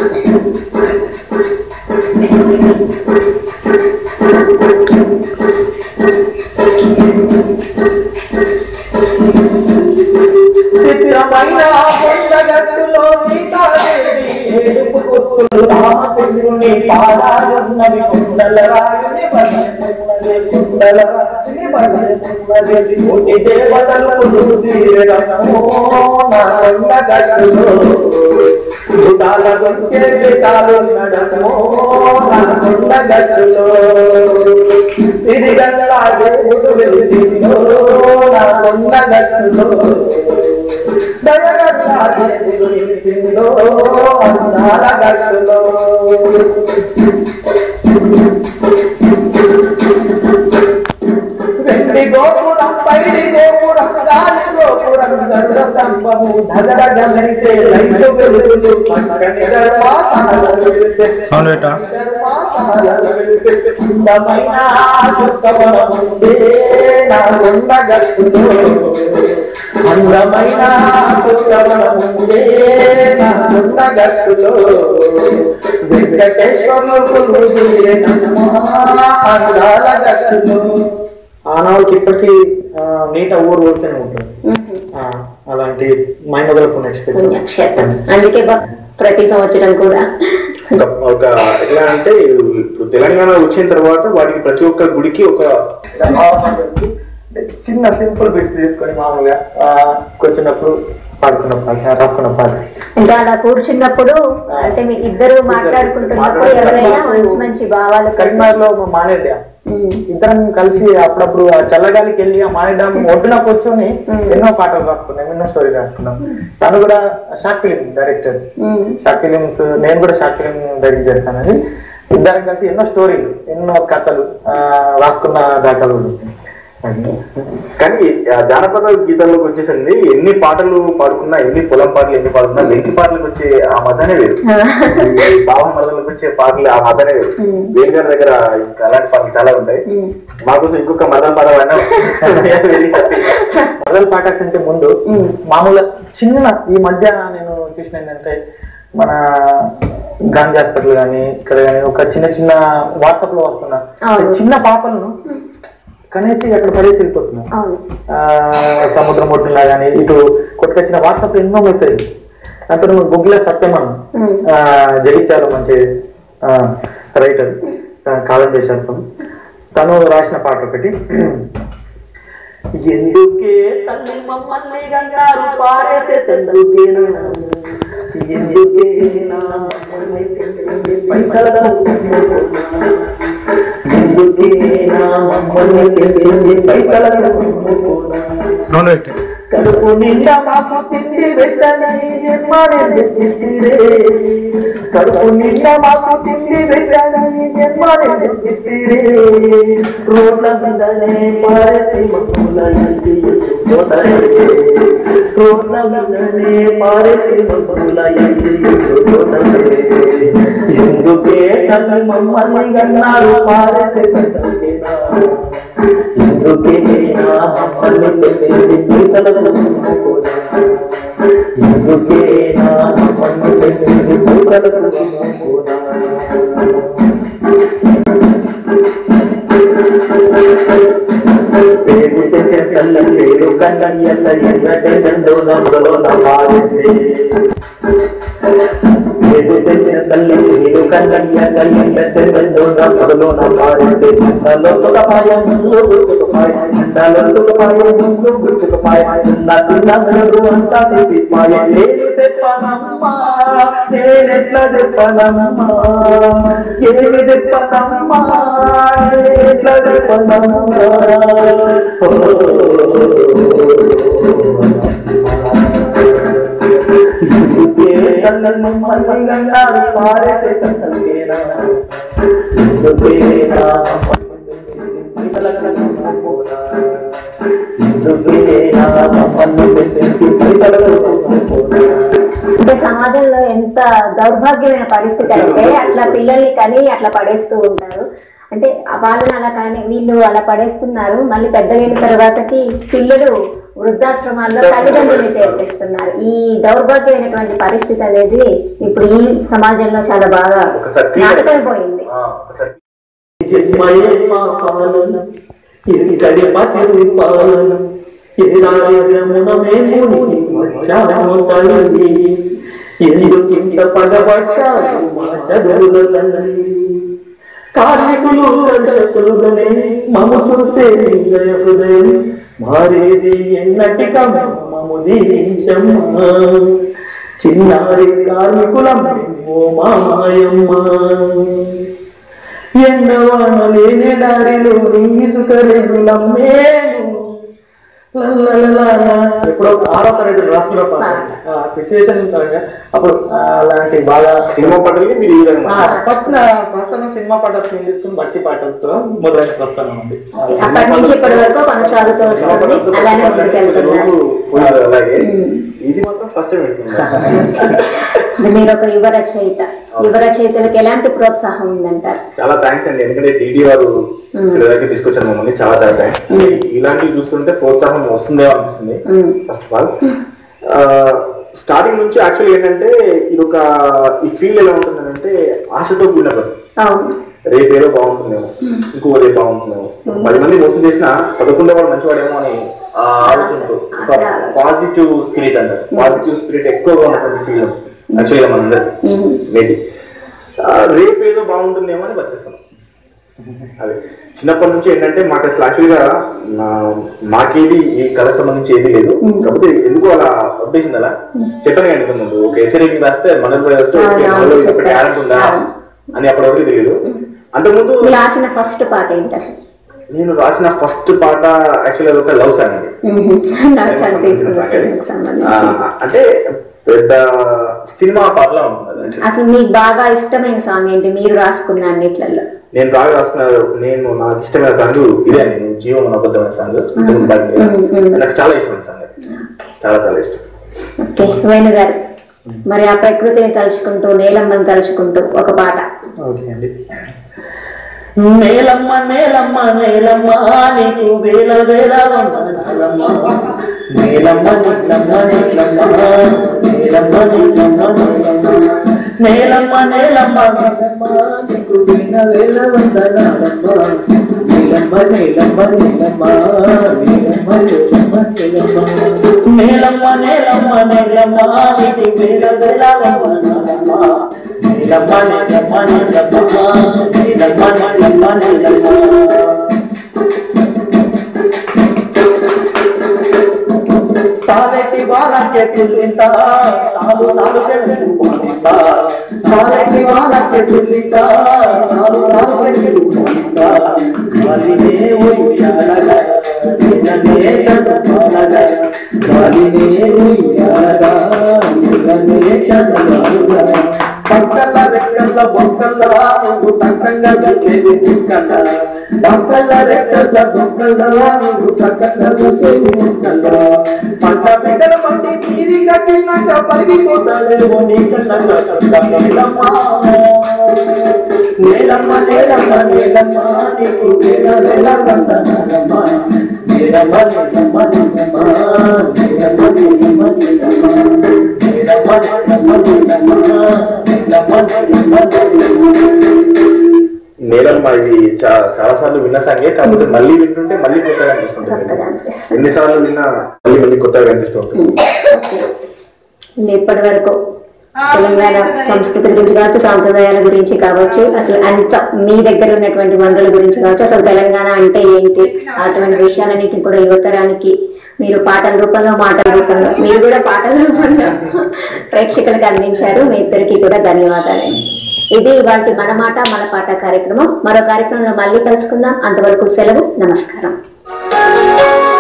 చిత్రమైన కొండగట్టులో సీతాదేవి ఏడుపు గుర్తులు రామచంద్రుని పాదాలున్నవి కుండల రాయుని పల్లెమున్నది కుండల రాయుని పల్లెమున్నది కోటి దేవతలు కుదురుతీరము నా కొండగట్టులో గుడాల వచ్చే బిడ్డాలు నడము నా కొండగట్టులో తిరిగంగా దేవుడు వెలిసిందో నా కొండగట్టులో దయగల్లా దేవుడు వెలిసిందో అందాల గట్టులో వెండి గోపురం పైడి గోపురం గాలి గోపురం గరుడ స్తంభము ధగడ గమనితే లైట్లు వెలుగులు పక్కని దర్వాసాల వెలుగు అవును బేటా అందమైన చుక్కవనముందే నా కొండగట్టులో అందమైన చుక్కవనముందే నా కొండగట్టులో వెంకటేశ్వరుడు అందాల గట్టులో ఆనాడుకి ఇప్పటికీ ఆ, నీట ఊరు ఊరుతూనే ఉంటుంది ఆ, అలాంటి మైమగల పుణ్యక్షేత్రం పుణ్యక్షేత్రం అందుకే బ- ప్రతి సంవత్సరం కూడా ఒక ఒక ఎట్లా అంటే ఇప్పుడు తెలంగాణ వచ్చిన తర్వాత వాటికి ప్రతి ఒక్క గుడికి ఒక చిన్న సింపుల్ బిట్స్ తీసుకొని మామూలుగా ఆ, కూర్చున్నప్పుడు పాడుకున్న పాట రాసుకున్న పాట ఇంకా అలా కూర్చున్నప్పుడు అంటే మీ ఇద్దరు మాట్లాడుకుంటున్నప్పుడు ఎవరైనా మంచి మంచి భావాలు కరీంనగర్ లో మా మానేడ్ డ్యామ్ ఉమ్. ఇద్దరం కలిసి అప్పుడప్పుడు ఆ చల్లగాలికి వెళ్ళి ఆ మానేడ్ డ్యామ్ ఒడ్డున కూర్చొని ఎన్నో పాటలు రాసుకున్నాం ఎన్నో స్టోరీ రాసుకున్నాం తను కూడా short film director um. Short films నేను కూడా షార్ట్ ఫిలిం డైరెక్ట్ చేస్తానని ఇద్దరం కలిసి ఎన్నో స్టోరీలు ఎన్నో కథలు ఆ, రాసుకున్న దాఖలు ఉన్నాయి. అది. కానీ ఆ జానపద గీతాల్లోకి వచ్చేసింది ఎన్ని పాటలు పాడుకున్నా ఎన్ని పొలం పాటలు ఎన్ని పాడుకున్నా వెంకి పాటలకు వచ్చే ఆ మజానే వేరు బావ మరదలకు వచ్చే పాటలు ఆ మజానే వేరు వేరు గారి దగ్గర ఇంకా అలాంటి పాటలు చాలా ఉంటాయి మాకోసం ఇంకొక మరదల పాట పాడినా వెరీ హ్యాపీ మొదల పాట కంటే ముందు మామూలుగా చిన్న ఈ మధ్య నేను చూసిన ఏంటంటే మన గాంధీ హాస్పిటల్ కానీ ఇక్కడ కానీ ఒక చిన్న చిన్న వాట్సాప్ లో వస్తున్న అవును. చిన్న పాపలను కనేసి అక్కడ పడేసి వెళ్ళిపోతున్నారు అవును ఆ, సముద్రం ఒడ్డులా కానీ ఇటు కొట్టుకొచ్చిన వాట్సాప్ ఎన్నో మెసేజ్ అతను గుగ్గిల సత్యమన్ ఉమ్. ఆ, జగిత్యాల మంచి రైటర్ కాలం చేశారు తను రాసిన పాట ఒకటి ఎందుకే తల్లి మమ్మల్ని గంటారు పారేసే తండ్రికేనా? ఎందుకే నా మమ్మల్ని పెంచింది పైకలకు ఎందుకే నా మమ్మల్ని పెంచింది పైకలకు అవును బేటా కడుపు నిండా మాకు తిండి పెట్టనని జన్మానే తిట్టిడే కడుపు నిండా మాకు తిండి పెట్టనని జన్మానే తిట్టిడే రోడ్ల మీదనే పారేసి మక్కుల ఇంటి పోతాడే రోడ్ల మీదనే పారేసి మక్కుల ఇంటి పోతాడే ఎందుకే తల్లి మమ్మల్ని గన్నారు పారేసి పెట్టేనా ఎందుకే నా మమ్మల్ని పెంచింది పీతలకు కూడా ఎందుకే నా మమ్మల్ని పెంచింది పీతలకు కూడా పేరు తెచ్చే చల్ల పేరు కన్నయ్యల్ల ఎన్నటే రెండో నందులో నమ్మాలి ఏదో తెచ్చిన తల్లి నీరు కన్నయ్య కన్నెంటే రెండో నమ్మకలో నమ్మాలంటే ఎండలో సుఖపాయ ముందు గుర్తుకుపాయ ఎండలో సుఖపాయ ముందు గుర్తుకుపాయ నా తిన్నదరు అంతా తెప్పిపాయ నేను తెప్పనమ్మా నేనెట్లా తెప్పనమ్మా ఏమి తెప్పనమ్మా ఎట్లా తెప్పనమ్మా అంటే సమాజంలో ఎంత దౌర్భాగ్యమైన పరిస్థితి అంటే అట్లా పిల్లల్ని కని అట్లా పడేస్తూ ఉంటారు అంటే వాళ్ళని అలా కానీ వీళ్ళు అలా పడేస్తున్నారు మళ్ళీ పెద్దగైన తర్వాతకి పిల్లలు వృద్ధాశ్రమాల్లో తల్లిదండ్రులు చేర్పిస్తున్నారు ఈ దౌర్భాగ్యమైనటువంటి పరిస్థితి అనేది ఇప్పుడు ఈ సమాజంలో చాలా బాగా ఒకసారి నాటకమైపోయింది ఆ, ఒకసారి జన్మయే పాపాలను ఇక్కడి పతి పాలన ఏదాగ్రమున మేము వచ్చాము తల్లి ఎందుకింత పడబట్టావు మా చదువుల తల్లి కార్మికులు కర్షకులుగానే మము చూస్తే నిలయ హృదయం మారేది ఎన్నటిక మము దీవించమ్మా చిన్నారి కార్మికులం ఓ మాయమ్మ ఎండవాన లేని దారిలో ఇసుక రేగులమ్మేను ఎప్పుడో ఆరో తరగతి రాసుకున్న పాట ఆ సిచ్యువేషన్ అప్పుడు ఆ, అలాంటి బాగా సినిమా పట్టాలి మీరు ఈ విధంగా ఫస్ట్ ఫస్ట్ సినిమా పాట తీసుకుని భక్తి పాటలతో మొదలైన ప్రస్థానం ఉంది అప్పటి నుంచి ఇప్పటి వరకు కొనసాగుతూ వస్తుంది అలానే ముందుకెళ్తున్నారు పోయినారు అలాగే ఇది మాత్రం ఫస్ట్ టైం పెట్టుకున్నారు మీరు ఒక యువ రచయిత యువ రచయితలకు ఎలాంటి ప్రోత్సాహం ఉందంటారు చాలా థ్యాంక్స్ అండి ఎందుకంటే టీడీ వారు ఇక్కడ దగ్గర తీసుకొచ్చారు మమ్మల్ని చాలా చాలా థ్యాంక్స్ ఇలాంటివి చూస్తుంటే ప్రోత్సాహం వస్తుందేమో అనిపిస్తుంది hmm. First of all starting నుంచి యాక్చువల్లీ ఏంటంటే ఇది ఒక ఈ ఫీల్ ఎలా ఉంటుందంటే ఆశతో కూడిన బతుకు అవును రేపు ఏదో బాగుంటుందేమో ఇంకో రేపు బాగుంటుందేమో పది మంది మోసం చేసిన పదకొండో వాడు మంచివాడేమో అని ఆ ఆలోచనతో ఒక ఆశ, ఆలోచన. పాజిటివ్ స్పిరిట్ అంటారు పాజిటివ్ స్పిరిట్ ఎక్కువగా ఉన్నటువంటి ఫీల్ యాక్చువల్గా మనందరి మేబీ రేపు ఏదో బాగుంటుందేమో అని బతిస్తాం అదే చిన్నప్పటి నుంచి ఏంటంటే మాకు అసలు యాక్చువల్గా మాకేది ఈ కళకు సంబంధించి ఏది లేదు కాకపోతే ఎందుకు అలా ఉద్దేశింది అలా చెప్పాను కానీ ఇంతకు ముందు ఒక ఎస్ఐ రాస్తే మనకు కూడా వస్తే ఓకే, అవును, మనలో ఇంత చెప్పారు. టాలెంట్ ఉందా అవును. అని అప్పటివరకు తెలియదు అంతకుముందు మీరు రాసిన ఫస్ట్ పాట ఏంటి అసలు నేను రాసిన ఫస్ట్ పాట యాక్చువల్గా ఒక లవ్ సాంగ్ అండి నాకు దానికి సంబంధించిన సాంగ్ అది. సంబంధించి సంబంధించి ఆ, అంటే పెద్ద సినిమా పాటలా ఉంటుంది అది actually. అసలు మీకు బాగా ఇష్టమైన సాంగ్ ఏంటి మీరు రాసుకున్న అన్నిట్లలో నేను బాగా రాసుకున్న నేను నాకు ఇష్టమైన సాంగ్ ఇదే అండి నేను జీవం అనబద్ధమైన సాంగ్ ఇంతకుముందు పాడింది కదా. మ్మ్, మ్మ్. నాకు చాలా ఇష్టమైన సాంగ్ అది చాలా చాలా ఇష్టం ఓకే వేణు గారు మరి ఆ ప్రకృతిని తలుచుకుంటూ నేలమ్మని తలుచుకుంటూ ఒక పాట ఓకే అండి నేలమ్మ నేలమ్మ నేలమ్మ నీకు వేల వేల వందనాలమ్మ నేలమ్మ నీలమ్మ నీలమ్మ నేలమ్మ నీలమ్మ నీలమ్మ నేలమ్మ నేలమ్మ నేలమ్మ నీకు వేల వేల వందనాలమ్మ నీలమ్మ నీలమ్మ నీలమ్మ నీలమ్మ నీలమ్మ నీలమ్మ నేలమ్మ నేలమ్మ నేలమ్మ నీకు వేల వేల వందనాలమ్మ నీలమ్మ నీలమ్మ నీలమ్మ నీలమ్మ నీలమ్మ నీలమ్మ సాలెటి వానకే తుల్లింత నాలు నాలు చెడుకుంట సాలెటి వానకే తుల్లింత నాలు నాలు చెడుకుంట గాలినే ఉయ్యాలగా నీలనే చంద్రమాలగా గాలినే ఉయ్యాలగా నీలనే చంద్రమాలగా పక్కల రెక్కల బొక్కల నువ్వు సక్కంగా చూసేది బుక్కల పక్కల రెక్కల బొక్కల నువ్వు సక్కంగా చూసేది బుక్కల పంట బిడ్డల మంది తీరి కట్టినాక పరిగిపోతాలేమో నీ కన్నా నేలమ్మా నేలమ్మ నేలమ్మ నేలమ్మ నీకు వేల వేల వందనాలమ్మ నేలమ్మ నేలమ్మ నేలమ్మ నేలమ్మ నేలమ్మ నేలమ్మ నేలమ్మ నేలమ్మ నేలమ్మ నేలమ్మ నేలమ్మ నేలమ్మ నేలమ్మ ఇది చా- చాలా సార్లు విన్న సాంగే కాకపోతే మళ్ళీ వింటుంటే మళ్ళీ కొత్తగా అనిపిస్తుంటుంది కొత్తగా అనిపిస్తుంది. ఎన్నిసార్లు విన్నా మళ్ళీ మళ్ళీ కొత్తగా అనిపిస్తూ ఉంటుంది ఇప్పటి వరకు తెలంగాణ సంస్కృతి గురించి కావచ్చు సాంప్రదాయాల గురించి కావచ్చు అసలు అంత మీ దగ్గర ఉన్నటువంటి వనరుల గురించి కావచ్చు అసలు తెలంగాణ అంటే ఏంటి అటువంటి విషయాలన్నిటిని కూడా యువతరానికి మీరు పాటల రూపంలో మాటల రూపంలో మీరు కూడా పాటల రూపంలో ప్రేక్షకులకు అందించారు మీ ఇద్దరికి కూడా ధన్యవాదాలు ఇది వాటి మన మాట మన పాట కార్యక్రమం మరో కార్యక్రమంలో మళ్ళీ కలుసుకుందాం అంతవరకు సెలవు నమస్కారం